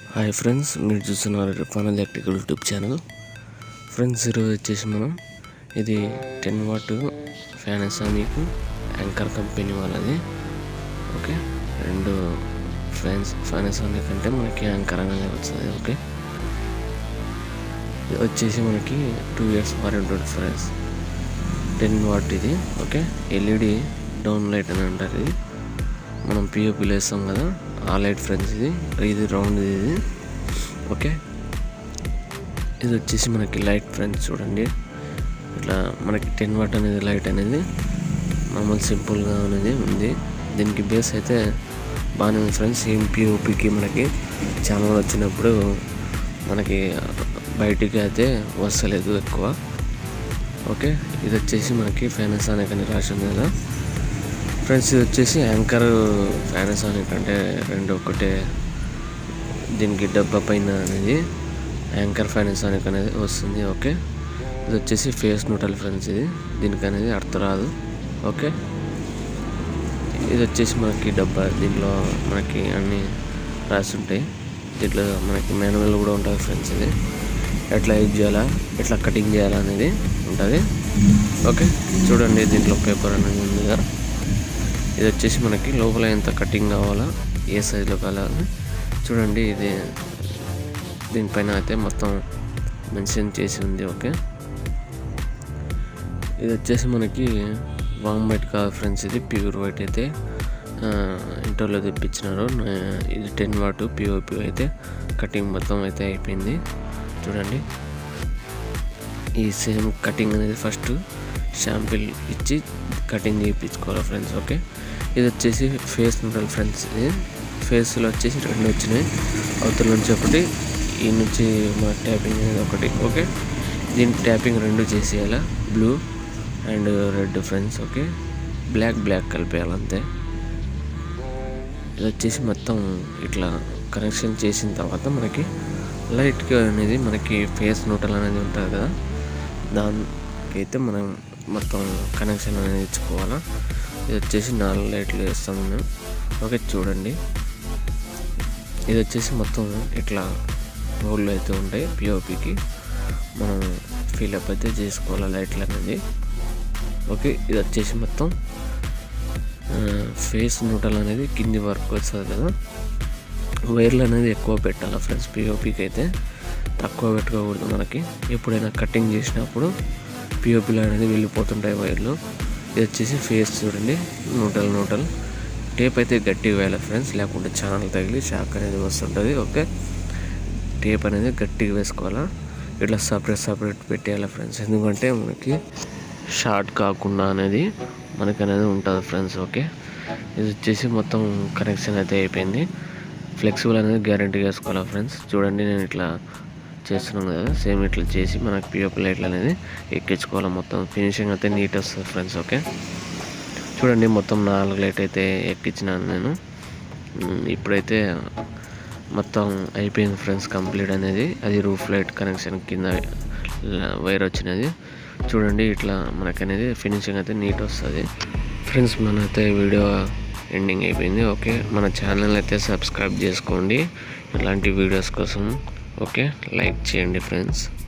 hi friends మీరు చూస్తున్నారు Rifan electrical YouTube channel friends ఈరోజు వచ్చేసి మనం ఇది ten watt Panasonic anchor company వాళ్ళది ఓకే రెండు ఫ్యాన్స్ ఫ్యానసానిక్ అంటే మనకి యాంకర్ అనేది వస్తుంది ఓకే ఇది వచ్చేసి మనకి టూ ఇయర్స్ వారంటీ ఉంటుంది ఫ్రెండ్స్ టెన్ వాట్ ఇది ఓకే ఎల్ఈడి డౌన్ లైట్ అని అంటారు ఇది మనం పిఓపిలో వేస్తాం కదా ఆ లైట్ ఫ్రెండ్స్ ఇది ఇది రౌండ్ ఇది ఓకే ఇది వచ్చేసి మనకి లైట్ ఫ్రెండ్స్ చూడండి ఇట్లా మనకి టెన్ వాట్ అనేది లైట్ అనేది మామూలు సింపుల్గా అనేది ఉంది దీనికి బేస్ అయితే బాగానే ఉంది ఫ్రెండ్స్ ఏం పిఓపికి మనకి ఛానల్ వచ్చినప్పుడు మనకి బయటికి అయితే వస్తలేదు ఎక్కువ ఓకే ఇది వచ్చేసి మనకి ఫైనాసానిక్ అని రాసి ఉంది కదా ఫ్రెండ్స్ ఇది వచ్చేసి యాంకర్ ఫైనాసానిక్ అంటే రెండు ఒకటే దీనికి డబ్బా పైన అనేది యాంకర్ ఫైనాసానిక్ అనేది వస్తుంది ఓకే ఇది వచ్చేసి ఫేస్ న్యూట్రల్ ఫ్రెండ్స్ ఇది దీనికి అనేది అర్థం రాదు ఓకే ఇది వచ్చేసి మనకి డబ్బా దీంట్లో మనకి అన్నీ రాసి ఉంటాయి దీంట్లో మనకి మాన్యువల్ కూడా ఉంటుంది ఫ్రెండ్స్ ఇది ఎట్లా యూజ్ చేయాలా ఎట్లా కటింగ్ చేయాలా అనేది ఉంటుంది ఓకే చూడండి దీంట్లో పేపర్ అనేది ఉంది కదా ఇది వచ్చేసి మనకి లోపల ఎంత కటింగ్ కావాలా ఏ సైజులో కావాలని చూడండి ఇది దీనిపైన అయితే మొత్తం మెన్షన్ చేసి ఉంది ఓకే ఇది వచ్చేసి మనకి వామ్ వైట్ కాదు ఫ్రెండ్స్ ఇది ప్యూర్ వైట్ అయితే ఇంటర్లో తెప్పించినారు నా- ఇది టెన్ వాట్ పిఓపి అయితే కటింగ్ మొత్తం అయితే అయిపోయింది చూడండి ఈ సేమ్ కటింగ్ అనేది ఫస్ట్ షాంపిల్ ఇచ్చి కటింగ్ చేయించుకోవాలి ఫ్రెండ్స్ ఓకే ఇది వచ్చేసి ఫేస్ న్యూట్రల్ ఫ్రెండ్స్ ఇది ఫేస్లో వచ్చేసి రెండు వచ్చినాయి అవతల నుంచి ఒకటి ఈ నుంచి మన ట్యాపింగ్ అనేది ఒకటి ఓకే దీని ట్యాపింగ్ రెండు చేసేయాలా blue and red friends okay black black కలిపేయాలి అంతే ఇది వచ్చేసి మొత్తం ఇట్లా కనెక్షన్ చేసిన తర్వాత మనకి లైట్గా అనేది మనకి ఫేస్ న్యూట్రల్ అనేది ఉంటుంది కదా దానికైతే మనం మొత్తం కనెక్షన్ అనేది ఇచ్చుకోవాలా ఇది వచ్చేసి నాలుగు లైట్లు వేస్తాము మేము ఓకే చూడండి ఇది వచ్చేసి మొత్తం ఇట్లా హోల్లో అయితే ఉంటాయి పిఓపికి మనం ఫిల్అప్ అయితే చేసుకోవాలి లైట్లు అనేది ఓకే ఇది వచ్చేసి మొత్తం ఫేస్ న్యూట్రల్ అనేది కింది వరకు వస్తుంది కదా వైర్లు అనేది ఎక్కువ పెట్టాలి ఫ్రెండ్స్ పిఓపికి అయితే తక్కువ పెట్టుకోకూడదు మనకి ఎప్పుడైనా కటింగ్ చేసినప్పుడు పిఓపిలో అనేది వెళ్ళిపోతుంటాయి వైర్లు ఇది వచ్చేసి ఫేస్ చూడండి న్యూట్రల్ న్యూట్రల్ టేప్ అయితే గట్టిగా వేయాలి ఫ్రెండ్స్ లేకుంటే ఛానల్ తగిలి షాక్ అనేది వస్తుంటుంది ఓకే టేప్ అనేది గట్టిగా వేసుకోవాలా ఇట్లా సపరేట్ సపరేట్ పెట్టేయాలి ఫ్రెండ్స్ ఎందుకంటే మనకి షార్ట్ కాకుండా అనేది మనకి అనేది ఉంటుంది ఫ్రెండ్స్ ఓకే ఇది వచ్చేసి మొత్తం కనెక్షన్ అయితే అయిపోయింది ఫ్లెక్సిబుల్ అనేది గ్యారంటీ వేసుకోవాలి ఫ్రెండ్స్ చూడండి నేను ఇట్లా చేస్తున్నాను కదా సేమ్ ఇట్లా చేసి మనకి పిఓపి లైట్లు అనేది ఎక్కించుకోవాలి మొత్తం ఫినిషింగ్ అయితే నీట్ వస్తుంది ఫ్రెండ్స్ ఓకే చూడండి మొత్తం నాలుగు లైట్ అయితే ఎక్కించినాను నేను ఉమ్, ఇప్పుడైతే మొత్తం అయిపోయింది ఫ్రెండ్స్ కంప్లీట్ అనేది అది రూఫ్ లైట్ కనెక్షన్ కింద వైర్ వచ్చినది చూడండి ఇట్లా మనకు అనేది ఫినిషింగ్ అయితే నీట్ వస్తుంది ఫ్రెండ్స్ మనైతే వీడియో ఎండింగ్ అయిపోయింది ఓకే మన ఛానల్ అయితే సబ్స్క్రైబ్ చేసుకోండి ఇలాంటి వీడియోస్ కోసం ఓకే లైక్ చేయండి ఫ్రెండ్స్